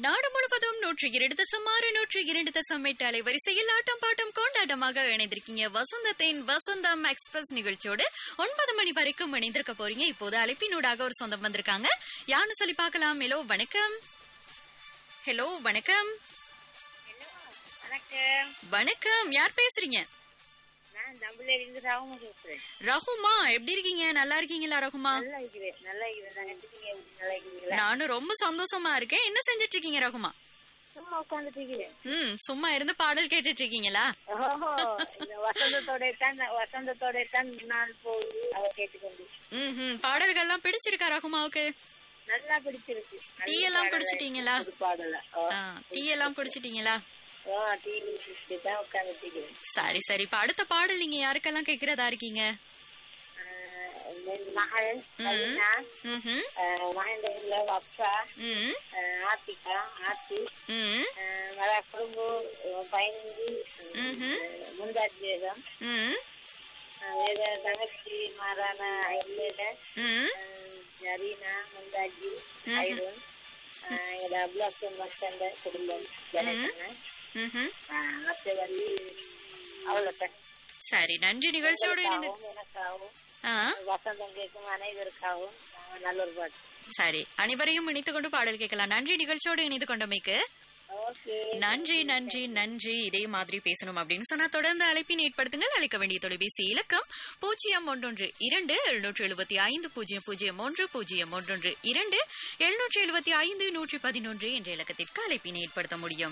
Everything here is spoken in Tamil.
நாடு முழுவதும் நூற்றி இரண்டு தசம் ஆறு நூற்றி இரண்டு தசம் எட்டு அலைவரிசையில் ஆட்டம் பாட்டம் கொண்டாட்டமாக இணைந்திருக்கீங்க வசந்தத்தின் வசந்தம் எக்ஸ்பிரஸ் நிகழ்ச்சியோடு ஒன்பது மணி வரைக்கும் இணைந்திருக்க போறீங்க இப்போது அழைப்பினூடாக ஒரு சொந்தம் வந்திருக்காங்க யாருன்னு சொல்லி பார்க்கலாம் ஹலோ வணக்கம் ஹலோ வணக்கம் வணக்கம் வணக்கம் யார் பேசுறீங்க நான் தமிழிலிருந்து ராம பேசுறேன் ரகுமா எப்படி இருக்கீங்க நல்லா இருக்கீங்களா ரகுமா நல்லா இருக்கிறேன் நல்லா இருக்கிறேன் நாங்க இருக்கீங்க எப்படி நல்லா இருக்கிறீங்களா நானும் ரொம்ப சந்தோஷமா இருக்கேன் என்ன செஞ்சிட்டு இருக்கீங்க ரகுமா சும்மா உட்காந்துட்டு இருக்கிறேன் ம் சும்மா இருந்து பாடல் கேட்டுட்டு இருக்கீங்களா ஓஹோ இந்த வசந்தத்தோட தான் வசந்தத்தோட தான் நாள் போகுது அவ கேட்டுக்கொண்டு ம் ம் பாடல்கள்லாம் பிடிச்சிருக்கா ரகுமாவுக்கு நல்லா பிடிச்சிருக்கு நல்ல டீ எல்லாம் பாடலா குடிச்சிட்டீங்களா? இருக்கு, புது பாடல ஓ ஆ, டீ எல்லாம் குடிச்சிட்டீங்களா ஓ, டீ குடிச்சிட்டு தான் உட்காந்துட்டு இருக்கிறேன் சரி சரி இப்ப அடுத்த பாடல் நீங்க யாருக்கெல்லாம் கேக்குறதா இருக்கீங்க ஆஹ், என் மகள் கவினா ம்ஹும். மகேந்திரன்ல அப்பா ம் ஆஹ், ஆர்த்திகா ஆர்த்தி ம் ஆஹ், வர குடும்பம் பதினஞ்சு முந்தாஜ் வேதம் ம் வேற தங்கச்சி மாறான இல்லைல ம் ஜரீனா முந்தாஜி ஐரன் எங்களோட அப்லாசம் மஸ்தண்ட குடும்பம் கணேசன் ம்ஹும். மற்றவள்ளி அவ்வளோதான் சரி நன்றி நிகழ்ச்சியோடு இணைந்து எனக்காகவும் ஆ வசந்தம் கேட்கும் அனைவருக்காகவும் ஆஹ், நல்ல ஒரு பாட்டு சரி அனைவரையும் இணைத்துக் கொண்டு பாடல் கேட்கலாம் நன்றி நிகழ்ச்சியோடு இணைந்து கொண்டமைக்கு ஓகே நன்றி நன்றி நன்றி இதே மாதிரி பேசணும் அப்படின்னு சொன்னா தொடர்ந்து அழைப்பினை ஏற்படுத்துங்கள் அழைக்க வேண்டிய தொலைபேசி இலக்கம் பூஜ்ஜியம் ஒன்றொன்று இரண்டு எழுநூற்று எழுபத்தி ஐந்து பூஜ்ஜியம் பூஜ்ஜியம் ஒன்று பூஜ்ஜியம் ஒன்றொன்று இரண்டு எழுநூற்று எழுபத்தி ஐந்து நூற்றி பதினொன்று என்ற இலக்கத்திற்கு அழைப்பினை ஏற்படுத்த முடியும்